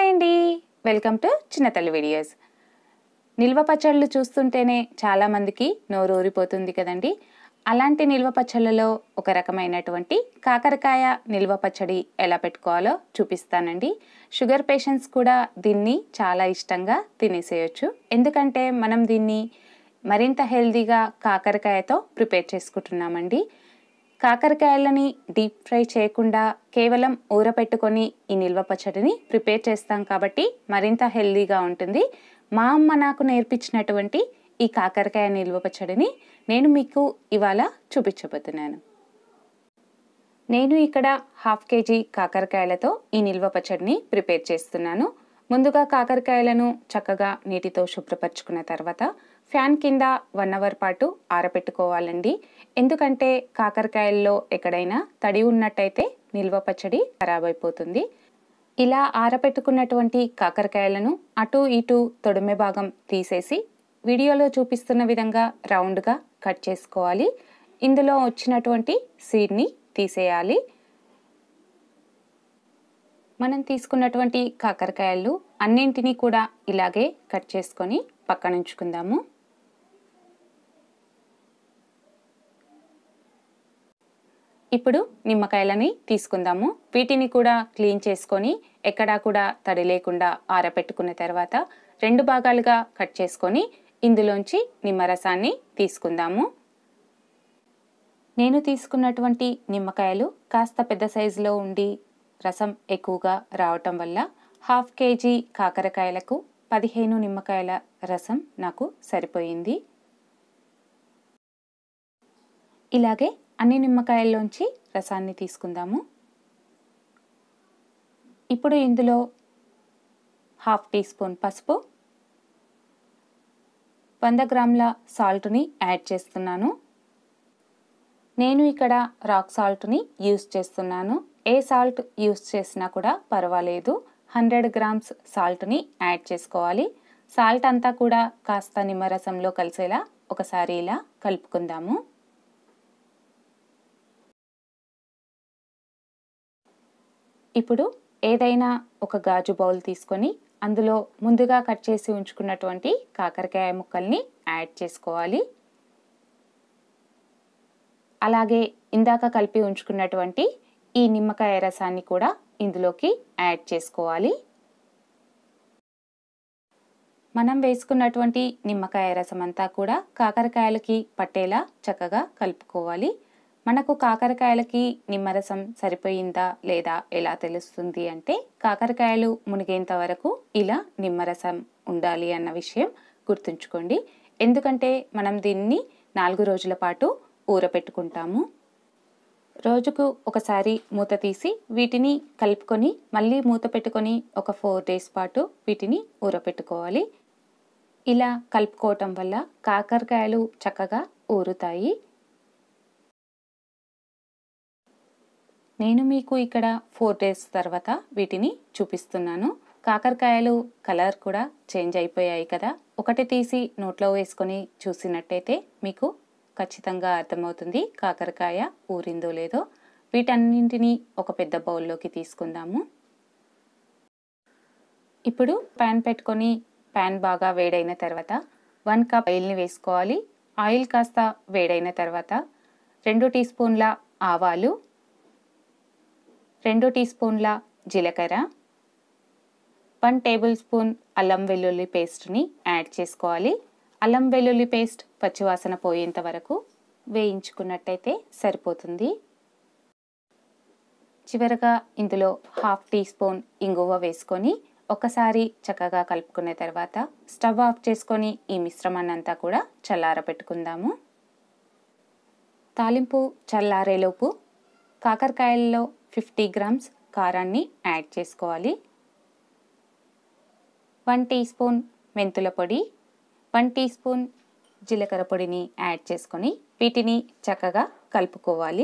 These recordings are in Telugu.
హాయ్ అండి వెల్కమ్ టు చిన్న తల్లి వీడియోస్ నిల్వ పచ్చళ్ళు చూస్తుంటేనే చాలామందికి నోరు ఊరిపోతుంది కదండి అలాంటి నిల్వ పచ్చళ్ళలో ఒక రకమైనటువంటి కాకరకాయ నిల్వ పచ్చడి ఎలా పెట్టుకోవాలో చూపిస్తానండి షుగర్ పేషెంట్స్ కూడా దీన్ని చాలా ఇష్టంగా తినేసేయచ్చు ఎందుకంటే మనం దీన్ని మరింత హెల్తీగా కాకరకాయతో ప్రిపేర్ చేసుకుంటున్నామండి కాకరకాయలని డీప్ ఫ్రై చేయకుండా కేవలం ఊరపెట్టుకొని ఈ నిల్వ పచ్చడిని ప్రిపేర్ చేస్తాం కాబట్టి మరింత హెల్దీగా ఉంటుంది మా అమ్మ నాకు నేర్పించినటువంటి ఈ కాకరకాయ నిల్వ పచ్చడిని నేను మీకు ఇవాళ చూపించబోతున్నాను నేను ఇక్కడ హాఫ్ కేజీ కాకరకాయలతో ఈ నిల్వ పచ్చడిని ప్రిపేర్ చేస్తున్నాను ముందుగా కాకరకాయలను చక్కగా నీటితో శుభ్రపరచుకున్న తర్వాత ఫ్యాన్ కింద వన్ అవర్ పాటు ఆరబెట్టుకోవాలండి ఎందుకంటే కాకరకాయల్లో ఎక్కడైనా తడి ఉన్నట్టయితే నిల్వ పచ్చడి ఖరాబ్ అయిపోతుంది ఇలా ఆరబెట్టుకున్నటువంటి కాకరకాయలను అటు ఇటు తొడిమె భాగం తీసేసి వీడియోలో చూపిస్తున్న విధంగా రౌండ్గా కట్ చేసుకోవాలి ఇందులో వచ్చినటువంటి సీడ్ని తీసేయాలి మనం తీసుకున్నటువంటి కాకరకాయలు అన్నింటినీ కూడా ఇలాగే కట్ చేసుకొని పక్కన ఉంచుకుందాము ఇప్పుడు నిమ్మకాయలని తీసుకుందాము వీటిని కూడా క్లీన్ చేసుకొని ఎక్కడా కూడా తడి లేకుండా ఆరబెట్టుకున్న తర్వాత రెండు భాగాలుగా కట్ చేసుకొని ఇందులోంచి నిమ్మరసాన్ని తీసుకుందాము నేను తీసుకున్నటువంటి నిమ్మకాయలు కాస్త పెద్ద సైజులో ఉండి రసం ఎక్కువగా రావటం వల్ల హాఫ్ కేజీ కాకరకాయలకు పదిహేను నిమ్మకాయల రసం నాకు సరిపోయింది ఇలాగే అన్ని నిమ్మకాయల్లోంచి రసాన్ని తీసుకుందాము ఇప్పుడు ఇందులో హాఫ్ టీ స్పూన్ పసుపు వంద గ్రాముల సాల్ట్ని యాడ్ చేస్తున్నాను నేను ఇక్కడ రాక్ సాల్ట్ని యూస్ చేస్తున్నాను ఏ సాల్ట్ యూస్ చేసినా కూడా పర్వాలేదు హండ్రెడ్ గ్రామ్స్ సాల్ట్ని యాడ్ చేసుకోవాలి సాల్ట్ అంతా కూడా కాస్త నిమ్మరసంలో కలిసేలా ఒకసారి ఇలా కలుపుకుందాము ఇప్పుడు ఏదైనా ఒక గాజు బౌల్ తీసుకొని అందులో ముందుగా కట్ చేసి ఉంచుకున్నటువంటి కాకరకాయ ముక్కల్ని యాడ్ చేసుకోవాలి అలాగే ఇందాక కలిపి ఉంచుకున్నటువంటి ఈ నిమ్మకాయ రసాన్ని కూడా ఇందులోకి యాడ్ చేసుకోవాలి మనం వేసుకున్నటువంటి నిమ్మకాయ రసం అంతా కూడా కాకరకాయలకి పట్టేలా చక్కగా కలుపుకోవాలి మనకు కాకరకాయలకి నిమ్మరసం సరిపోయిందా లేదా ఎలా తెలుస్తుంది అంటే కాకరకాయలు మునిగేంత వరకు ఇలా నిమ్మరసం ఉండాలి అన్న విషయం గుర్తుంచుకోండి ఎందుకంటే మనం దీన్ని నాలుగు రోజుల పాటు ఊరపెట్టుకుంటాము రోజుకు ఒకసారి మూత తీసి వీటిని కలుపుకొని మళ్ళీ మూత పెట్టుకొని ఒక ఫోర్ డేస్ పాటు వీటిని ఊరపెట్టుకోవాలి ఇలా కలుపుకోవటం వల్ల కాకరకాయలు చక్కగా ఊరుతాయి నేను మీకు ఇక్కడ ఫోర్ డేస్ తర్వాత వీటిని చూపిస్తున్నాను కాకరకాయలు కలర్ కూడా చేంజ్ అయిపోయాయి కదా ఒకటి తీసి నోట్లో వేసుకొని చూసినట్టయితే మీకు ఖచ్చితంగా అర్థమవుతుంది కాకరకాయ ఊరిందో లేదో వీటన్నింటినీ ఒక పెద్ద బౌల్లోకి తీసుకుందాము ఇప్పుడు ప్యాన్ పెట్టుకొని ప్యాన్ బాగా వేడైన తర్వాత వన్ కప్ ఆయిల్ని వేసుకోవాలి ఆయిల్ కాస్త వేడైన తర్వాత రెండు టీ స్పూన్ల ఆవాలు రెండు టీ స్పూన్ల జీలకర్ర వన్ టేబుల్ స్పూన్ అల్లం వెల్లుల్లి పేస్ట్ని యాడ్ చేసుకోవాలి అల్లం వెల్లుల్లి పేస్ట్ పచ్చివాసన పోయేంత వరకు వేయించుకున్నట్టయితే సరిపోతుంది చివరగా ఇందులో హాఫ్ టీ స్పూన్ ఇంగువ వేసుకొని ఒకసారి చక్కగా కలుపుకున్న తర్వాత స్టవ్ ఆఫ్ చేసుకొని ఈ మిశ్రమాన్ని అంతా కూడా చల్లార పెట్టుకుందాము తాలింపు చల్లారేలోపు కాకరకాయల్లో ఫిఫ్టీ గ్రామ్స్ కారాన్ని యాడ్ చేసుకోవాలి వన్ టీ స్పూన్ మెంతుల పొడి వన్ టీ స్పూన్ జీలకర్ర పొడిని యాడ్ చేసుకొని వీటిని చక్కగా కలుపుకోవాలి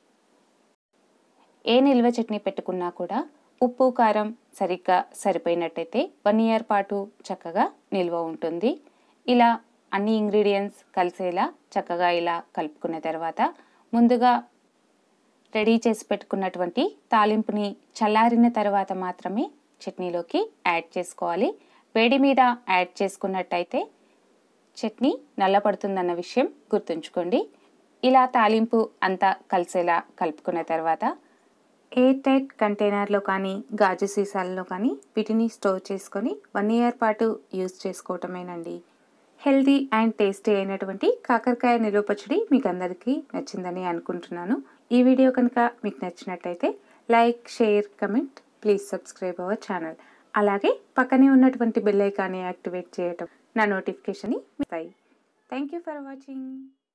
ఏ నిల్వ చట్నీ పెట్టుకున్నా కూడా ఉప్పు కారం సరిగ్గా సరిపోయినట్టయితే వన్ ఇయర్ పాటు చక్కగా నిల్వ ఉంటుంది ఇలా అన్ని ఇంగ్రీడియంట్స్ కలిసేలా చక్కగా ఇలా కలుపుకున్న తర్వాత ముందుగా రెడీ చేసి పెట్టుకున్నటువంటి తాలింపుని చల్లారిన తర్వాత మాత్రమే చట్నీలోకి యాడ్ చేసుకోవాలి వేడి మీద యాడ్ చేసుకున్నట్టయితే చట్నీ నల్లపడుతుందన్న విషయం గుర్తుంచుకోండి ఇలా తాలింపు అంతా కలిసేలా కలుపుకున్న తర్వాత ఎయిర్ టైట్ కంటైనర్లో కానీ గాజు సీసాలలో కానీ వీటిని స్టోర్ చేసుకొని వన్ ఇయర్ పాటు యూజ్ చేసుకోవటమేనండి హెల్తీ అండ్ టేస్టీ అయినటువంటి కాకరకాయ నిలువ పచ్చడి మీకు అందరికీ నచ్చిందని అనుకుంటున్నాను ఈ వీడియో కనుక మీకు నచ్చినట్టయితే like share comment please subscribe our channel అలాగే పక్కనే ఉన్నటువంటి బెల్ ఐకాన్ని యాక్టివేట్ చేయటం నా నోటిఫికేషన్ ఇస్తాయి థ్యాంక్ యూ ఫర్ వాచింగ్